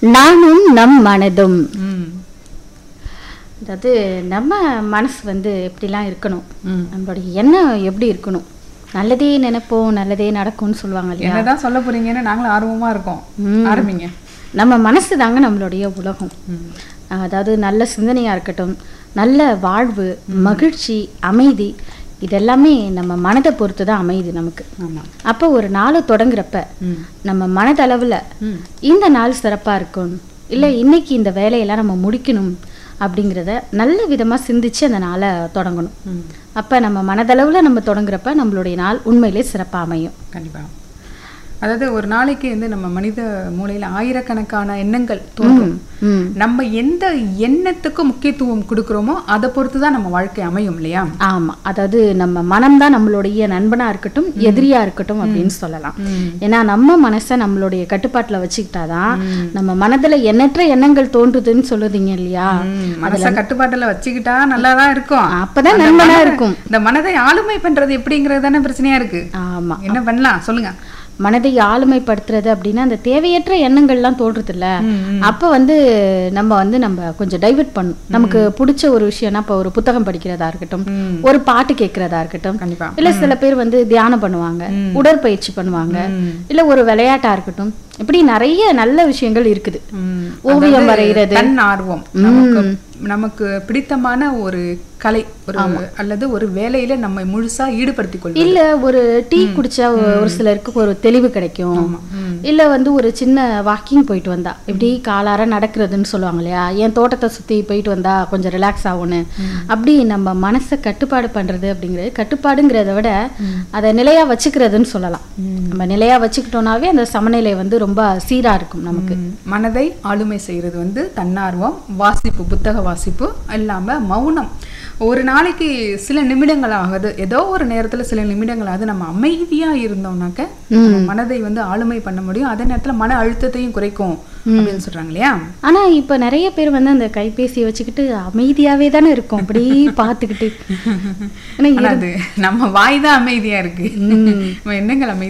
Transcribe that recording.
நானும் நம் மனதும் ம் அதாவது நம்ம மனசு வந்து எப்படிலாம் இருக்கணும் ம் நம்மளுடைய எண்ணம் எப்படி இருக்கணும் நல்லதே நினைப்போம் நல்லதே நடக்கும்னு சொல்லுவாங்க இல்லையா என்னதான் சொல்ல போறீங்கன்னு நாங்களும் ஆர்வமா இருக்கோம் ம். ஆரம்பிங்க நம்ம மனசு தாங்க நம்மளுடைய உலகம் ம். அதாவது நல்ல சிந்தனையாக இருக்கட்டும் நல்ல வாழ்வு மகிழ்ச்சி அமைதி இதெல்லாமே நம்ம மனதை பொறுத்து தான் அமையுது நமக்கு ஆமா அப்போ ஒரு நாள் தொடங்குறப்ப ம் நம்ம மனதளவில் ம் இந்த நாள் சிறப்பாக இருக்கும் இல்லை இன்னைக்கு இந்த வேலையெல்லாம் நம்ம முடிக்கணும் அப்படிங்கிறத நல்ல விதமாக சிந்திச்சு அந்த நாளை தொடங்கணும் ம் அப்போ நம்ம மனதளவில் நம்ம தொடங்குறப்ப நம்மளுடைய நாள் உண்மையிலே சிறப்பாக அமையும் கண்டிப்பா அதாவது ஒரு நாளைக்கு வந்து நம்ம மனித மூளையில ஆயிரக்கணக்கான எண்ணங்கள் தோன்றும் ம் நம்ம எந்த எண்ணத்துக்கு முக்கியத்துவம் கொடுக்குறோமோ அதை பொறுத்து தான் நம்ம வாழ்க்கை அமையும் இல்லையா ஆமாம் அதாவது நம்ம மனம்தான் நம்மளுடைய நண்பனாக இருக்கட்டும் எதிரியாக இருக்கட்டும் அப்படின்னு சொல்லலாம் ம். ஏன்னா நம்ம மனசை நம்மளுடைய கட்டுப்பாட்டில் வச்சுக்கிட்டாதான் நம்ம மனதில் எண்ணற்ற எண்ணங்கள் தோன்றுதுன்னு சொல்லுதீங்க இல்லையா ம், மனசை கட்டுப்பாட்டுல வச்சுக்கிட்டா நல்லா தான் இருக்கும் அப்பதான் அந்த நண்பனா மனதை- இருக்கும். இந்த மனதை ஆளுமை பண்றது எப்படிங்கிறது தானே பிரச்சனையா இருக்கு ஆமாம் என்ன பண்ணலாம் சொல்லுங்க மனதை ஆளுமைப்படுத்துறது அப்படின்னா அந்த தேவையற்ற எண்ணங்கள்லாம் தோன்றுது இல்ல ம், ம். அப்ப வந்து நம்ம வந்து நம்ம கொஞ்சம் டைவர்ட் பண்ணும் நமக்கு பிடிச்ச ஒரு விஷயம்னா இப்போ ஒரு புத்தகம் படிக்கிறதா இருக்கட்டும் ம். ஒரு பாட்டு கேட்கறதா இருக்கட்டும் கண்டிப்பா இல்ல சில பேர் வந்து தியானம் பண்ணுவாங்க உடற்பயிற்சி பண்ணுவாங்க ம். இல்ல ஒரு விளையாட்டா இருக்கட்டும் இப்படி நிறைய நல்ல விஷயங்கள் இருக்குது ம். ஓவியம் அதாவது வரைகிறது. தன் ஆர்வம் நமக்கு நமக்கு பிடித்தமான ஒரு கலை ஒரு அல்லது ஒரு வேலையில நம்ம முழுசா ஈடுபடுத்திக் கொள்வோம் இல்ல ஒரு டீ குடிச்சா ஒ- ஒரு சிலருக்கு ஒரு தெளிவு கிடைக்கும் ம். இல்ல வந்து ஒரு சின்ன வாக்கிங் போயிட்டு வந்தா இப்படி காலார நடக்கிறதுன்னு சொல்லுவாங்க இல்லையா என் தோட்டத்தை சுத்தி போயிட்டு வந்தா கொஞ்சம் ரிலாக்ஸ் ஆகும்னு அப்படி நம்ம மனசை கட்டுப்பாடு பண்றது அப்படிங்கிறது கட்டுப்பாடுங்கிறத விட அதை நிலையா வச்சுக்கிறதுன்னு சொல்லலாம் நம்ம நிலையா வச்சுக்கிட்டோம்னாவே அந்த சமநிலை வந்து ரொம்ப சீரா இருக்கும் நமக்கு ம். மனதை ஆளுமை செய்யறது வந்து தன்னார்வம் வாசிப்பு புத்தக வாசிப்பு இல்லாம மௌனம் ஒரு நாளைக்கு சில நிமிடங்கள் ஆகுது ஏதோ ஒரு நேரத்துல சில நிமிடங்கள் ஆகுது நம்ம அமைதியா இருந்தோம்னாக்க நம்ம மனதை வந்து ஆளுமை பண்ண முடியும் அதே நேரத்துல மன அழுத்தத்தையும் குறைக்கும் அப்படின்னு சொல்றாங்க இல்லையா ஆனா இப்ப நிறைய பேர் வந்து அந்த கைபேசியை வச்சுக்கிட்டு அமைதியாவே தானே இருக்கும் அப்படி பார்த்துக்கிட்டு ஆனா ஆனா அது நம்ம வாய் தான் அமைதியா இருக்கு நம்ம எண்ணங்கள் அமைதி